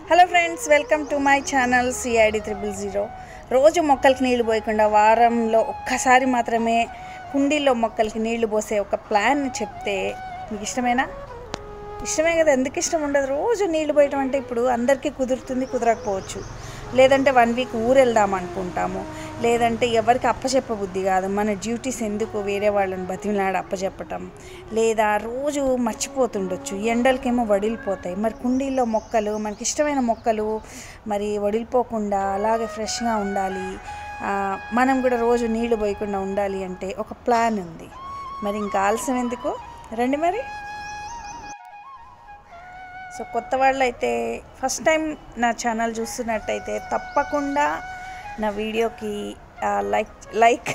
hello friends welcome to my channel CID triple zero రోజు మొక్కలకి నీళ్లు పోయకుండా వారంలో ఒక్కసారి మాత్రమే కుండీల్లో మొక్కలకి నీళ్లు పోసే ఒక ప్లాన్ చెప్తే మీకు ఇష్టమేనా ఇష్టమే కదా ఎందుకు ఇష్టం ఉండదు రోజు నీళ్లు పోయటం అంటే ఇప్పుడు అందరికీ కుదురుతుంది కుదరకపోవచ్చు లేదంటే వన్ వీక్ ఊరు వెళ్దాం అనుకుంటాము లేదంటే ఎవరికి అప్పచెప్ప బుద్ధి కాదు మన డ్యూటీస్ ఎందుకు వేరే వాళ్ళని బతిమిలాడి అప్పచెప్పటం లేదా రోజు మర్చిపోతుండొచ్చు ఎండలకేమో వడిలిపోతాయి మరి కుండీల్లో మొక్కలు మనకి ఇష్టమైన మొక్కలు మరి వడిలిపోకుండా అలాగే ఫ్రెష్గా ఉండాలి ఆ, మనం కూడా రోజు నీళ్లు పోయకుండా ఉండాలి అంటే ఒక ప్లాన్ ఉంది మరి ఇంకా ఆలస్యం ఎందుకు రండి మరి సో కొత్త వాళ్ళు అయితే ఫస్ట్ టైం నా ఛానల్ చూస్తున్నట్టయితే తప్పకుండా నా వీడియోకి ఆ, లైక్ లైక్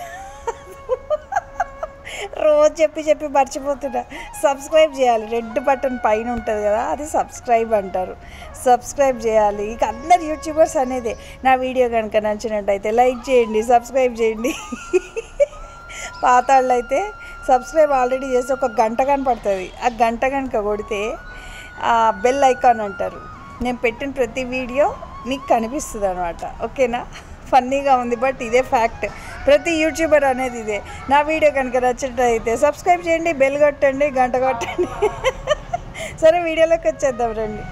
రోజు చెప్పి చెప్పి మర్చిపోతున్నా సబ్స్క్రైబ్ చేయాలి రెడ్ బటన్ పైన ఉంటుంది కదా అది సబ్స్క్రైబ్ అంటారు సబ్స్క్రైబ్ చేయాలి ఇక అందరు యూట్యూబర్స్ అనేదే నా వీడియో కనుక నచ్చినట్టయితే లైక్ చేయండి సబ్స్క్రైబ్ చేయండి పాత వాళ్ళు అయితే సబ్స్క్రైబ్ ఆల్రెడీ చేసి ఒక గంట కనపడుతుంది ఆ గంట కనుక కొడితే ఆ బెల్ ఐకాన్ అంటారు నేను పెట్టిన ప్రతి వీడియో మీకు కనిపిస్తుంది అనమాట ఓకేనా ఫన్నీగా ఉంది బట్ ఇదే ఫ్యాక్ట్ ప్రతి యూట్యూబర్ అనేది ఇదే నా వీడియో కనుక నచ్చినట్టయితే సబ్స్క్రైబ్ చేయండి బెల్ కొట్టండి గంట కొట్టండి సరే వీడియోలోకి వచ్చేద్దాం రండి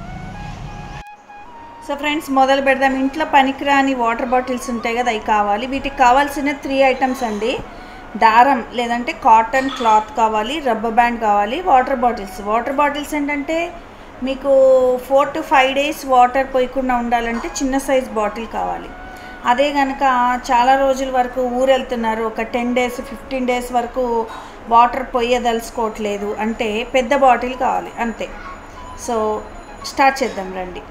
సో ఫ్రెండ్స్ మొదలు పెడదాం ఇంట్లో పనికిరాని వాటర్ బాటిల్స్ ఉంటాయి కదా అవి కావాలి వీటికి కావాల్సిన త్రీ ఐటమ్స్ అండి దారం లేదంటే కాటన్ క్లాత్ కావాలి రబ్బర్ బ్యాండ్ కావాలి వాటర్ బాటిల్స్ వాటర్ బాటిల్స్ ఏంటంటే మీకు four to five days water పోయకుండా ఉండాలంటే చిన్న సైజ్ బాటిల్ కావాలి అదే కనుక చాలా రోజుల వరకు ఊరు వెళ్తున్నారు ఒక టెన్ డేస్ ఫిఫ్టీన్ డేస్ వరకు వాటర్ పొయ్యదలుచుకోవట్లేదు అంటే పెద్ద బాటిల్ కావాలి అంతే సో స్టార్ట్ చేద్దాం రండి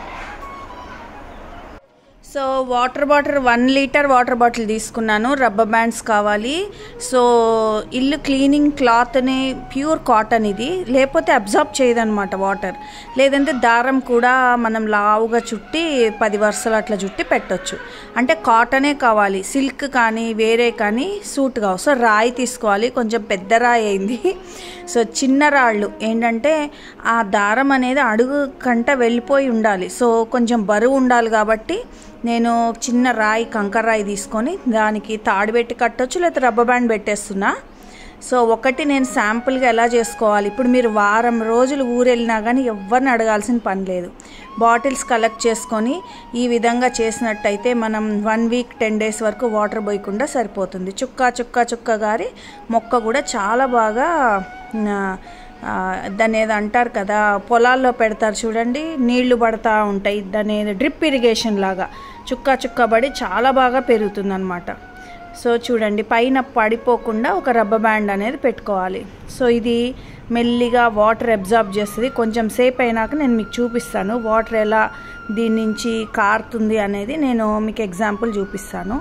so water bottle one litre water bottle తీసుకున్నాను రబ్బర్ బ్యాండ్స్ కావాలి సో ఇల్లు క్లీనింగ్ క్లాత్ని ప్యూర్ కాటన్ ఇది లేకపోతే అబ్జార్బ్ చేయదన్నమాట వాటర్ లేదంటే దారం కూడా మనం లావుగా చుట్టి పది వరుసలు అట్లా చుట్టి పెట్టొచ్చు అంటే కాటనే కావాలి సిల్క్ కానీ వేరే కానీ సూట్ కావు సో రాయి తీసుకోవాలి కొంచెం పెద్ద రాయి అయింది సో చిన్న రాళ్ళు ఏంటంటే ఆ దారం అనేది అడుగు కంట వెళ్ళిపోయి ఉండాలి సో కొంచెం బరువు ఉండాలి కాబట్టి నేను చిన్న రాయి కంకర రాయి తీసుకొని దానికి తాడు పెట్టి కట్టొచ్చు లేకపోతే రబ్బర్ బ్యాండ్ పెట్టేస్తున్నా సో ఒకటి నేను శాంపుల్గా ఎలా చేసుకోవాలి ఇప్పుడు మీరు వారం రోజులు ఊరెళ్ళినా కానీ ఎవరిని అడగాల్సిన పని లేదు బాటిల్స్ కలెక్ట్ చేసుకొని ఈ విధంగా చేసినట్టయితే మనం వన్ వీక్ టెన్ డేస్ వరకు వాటర్ పోయకుండా సరిపోతుంది చుక్క చుక్క చుక్క గారి మొక్క కూడా చాలా బాగా ఆ, ఆ, దాన్ని ఏదో అంటారు కదా పొలాల్లో పెడతారు చూడండి నీళ్లు పడతా ఉంటాయి దాని ఏదో డ్రిప్ ఇరిగేషన్ లాగా చుక్క చుక్క పడి చాలా బాగా పెరుగుతుందన్నమాట సో చూడండి పైన పడిపోకుండా ఒక రబ్బర్ బ్యాండ్ అనేది పెట్టుకోవాలి సో ఇది మెల్లిగా వాటర్ అబ్జార్బ్ చేస్తుంది కొంచెం సేపు అయినాక నేను మీకు చూపిస్తాను వాటర్ ఎలా దీని నుంచి కారుతుంది అనేది నేను మీకు ఎగ్జాంపుల్ చూపిస్తాను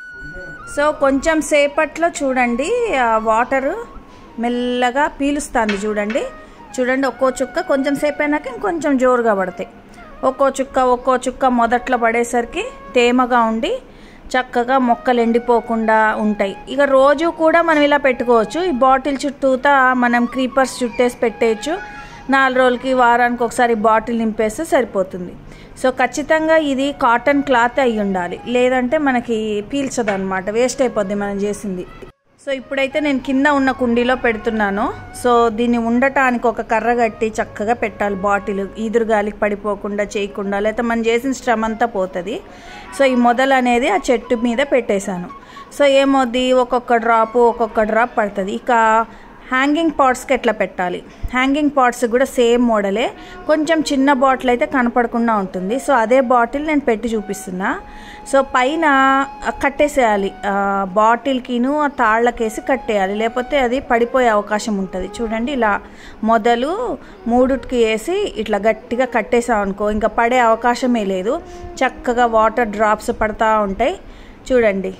సో కొంచెం సేపట్లో చూడండి ఆ వాటరు మెల్లగా పీలుస్తుంది చూడండి చూడండి ఒక్కో చుక్క కొంచెం సేపు అయినాక ఇంకొంచెం జోరుగా పడతాయి ఒక్కో చుక్క ఒక్కో చుక్క మొదట్లో పడేసరికి తేమగా ఉండి చక్కగా మొక్కలు ఎండిపోకుండా ఉంటాయి ఇక రోజు కూడా మనం ఇలా పెట్టుకోవచ్చు ఈ బాటిల్ చుట్టూతా మనం క్రీపర్స్ చుట్టేసి పెట్టేయచ్చు నాలుగు రోజులకి వారానికి ఒకసారి బాటిల్ నింపేస్తే సరిపోతుంది సో ఖచ్చితంగా ఇది కాటన్ క్లాత్ అయి ఉండాలి లేదంటే మనకి పీల్చదు అనమాట వేస్ట్ అయిపోద్ది మనం చేసింది సో ఇప్పుడైతే నేను కింద ఉన్న కుండీలో పెడుతున్నాను సో దీన్ని ఉండటానికి ఒక కర్ర కట్టి చక్కగా పెట్టాలి బాటిల్ ఈదురుగాలికి పడిపోకుండా చేయకుండా లేకపోతే మనం చేసిన శ్రమ అంతా పోతుంది సో ఈ మొదలు అనేది ఆ చెట్టు మీద పెట్టేశాను సో ఏమవుద్ది ఒక్కొక్క డ్రాప్ ఒక్కొక్క డ్రాప్ పడుతుంది ఇక హ్యాంగింగ్ పాట్స్కి ఎట్లా పెట్టాలి హ్యాంగింగ్ పాట్స్ కూడా సేమ్ మోడలే కొంచెం చిన్న బాటిల్ అయితే కనపడకుండా ఉంటుంది సో అదే బాటిల్ నేను పెట్టి చూపిస్తున్నా సో పైన కట్టేసేయాలి ఆ, బాటిల్కిను ఆ తాళ్ళకేసి కట్టేయాలి లేకపోతే అది పడిపోయే అవకాశం ఉంటుంది చూడండి ఇలా మొదలు మూడుకి వేసి ఇట్లా గట్టిగా కట్టేసాం అనుకో ఇంకా పడే అవకాశమే లేదు చక్కగా వాటర్ డ్రాప్స్ పడతా ఉంటాయి చూడండి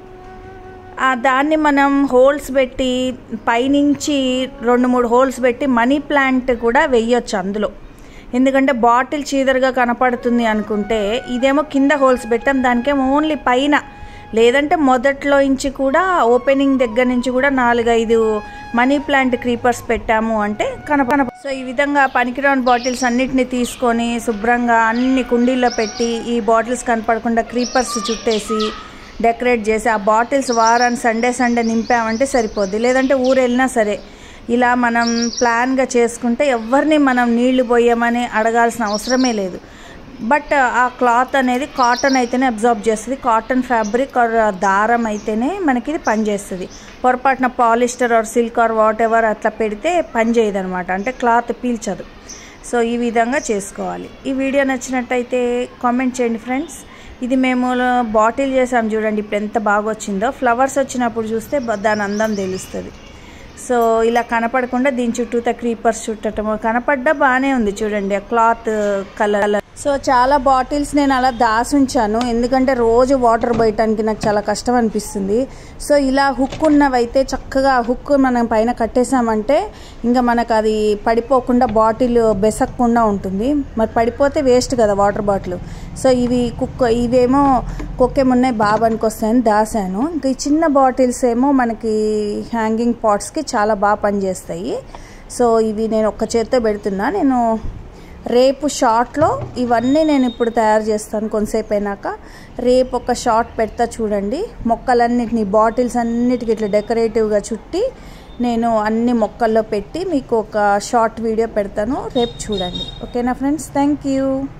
ఆ దాన్ని మనం హోల్స్ పెట్టి పైనుంచి రెండు మూడు హోల్స్ పెట్టి మనీ ప్లాంట్ కూడా వెయ్యొచ్చు అందులో ఎందుకంటే బాటిల్ చీదరగా కనపడుతుంది అనుకుంటే ఇదేమో కింద హోల్స్ పెట్టాం దానికేమో ఓన్లీ పైన లేదంటే మొదట్లో నుంచి కూడా ఓపెనింగ్ దగ్గర నుంచి కూడా నాలుగైదు మనీ ప్లాంట్ క్రీపర్స్ పెట్టాము అంటే కనప సో ఈ విధంగా పనికిరాని బాటిల్స్ అన్నిటిని తీసుకొని శుభ్రంగా అన్ని కుండీల్లో పెట్టి ఈ బాటిల్స్ కనపడకుండా క్రీపర్స్ చుట్టేసి డెకరేట్ చేసి ఆ బాటిల్స్ వారాన్ని సండే సండే నింపామంటే సరిపోద్ది లేదంటే ఊరు వెళ్ళినా సరే ఇలా మనం ప్లాన్గా చేసుకుంటే ఎవరిని మనం నీళ్లు పోయమని అడగాల్సిన అవసరమే లేదు బట్ ఆ క్లాత్ అనేది కాటన్ అయితేనే అబ్జార్బ్ చేస్తుంది కాటన్ ఫ్యాబ్రిక్ ఆర్ దారం అయితేనే మనకి ఇది పనిచేస్తుంది పొరపాటున polyester or silk or whatever అట్లా పెడితే పని చేయదు అనమాట అంటే క్లాత్ పీల్చదు సో ఈ విధంగా చేసుకోవాలి ఈ వీడియో నచ్చినట్టయితే కామెంట్ చేయండి ఫ్రెండ్స్ ఇది మేము బాటిల్ చేసాం చూడండి ఇప్పుడు ఎంత బాగా వచ్చిందో ఫ్లవర్స్ వచ్చినప్పుడు చూస్తే దాని అందం తెలుస్తుంది సో ఇలా కనపడకుండా దీని చుట్టూత క్రీపర్స్ చుట్టటం కనపడ్డా బాగానే ఉంది చూడండి క్లాత్ కలర్ సో చాలా బాటిల్స్ నేను అలా దాసుంచాను ఎందుకంటే రోజు వాటర్ పోయటానికి నాకు చాలా కష్టం అనిపిస్తుంది సో ఇలా హుక్ ఉన్నవైతే చక్కగా హుక్ మనం పైన కట్టేసామంటే ఇంకా మనకు అది పడిపోకుండా బాటిల్ బెసక్కకుండా ఉంటుంది మరి పడిపోతే వేస్ట్ కదా వాటర్ బాటిల్ సో ఇవి కుక్క ఇవేమో కుక్కేమున్నాయి బాబానికి వస్తాయని దాసాను ఇంకా ఈ చిన్న బాటిల్స్ ఏమో మనకి హ్యాంగింగ్ పాట్స్కి చాలా బాగా పనిచేస్తాయి సో ఇవి నేను ఒక్క చేత్తో పెడుతున్నా నేను రేపు షార్ట్లో ఇవన్నీ నేను ఇప్పుడు తయారు చేస్తాను కొంతసేపు అయినాక రేపు ఒక షార్ట్ పెడతా చూడండి మొక్కలన్నిటిని బాటిల్స్ అన్నిటికి ఇట్లా డెకరేటివ్గా చుట్టి నేను అన్ని మొక్కల్లో పెట్టి మీకు ఒక షార్ట్ వీడియో పెడతాను రేపు చూడండి ఓకేనా ఫ్రెండ్స్ థ్యాంక్ యూ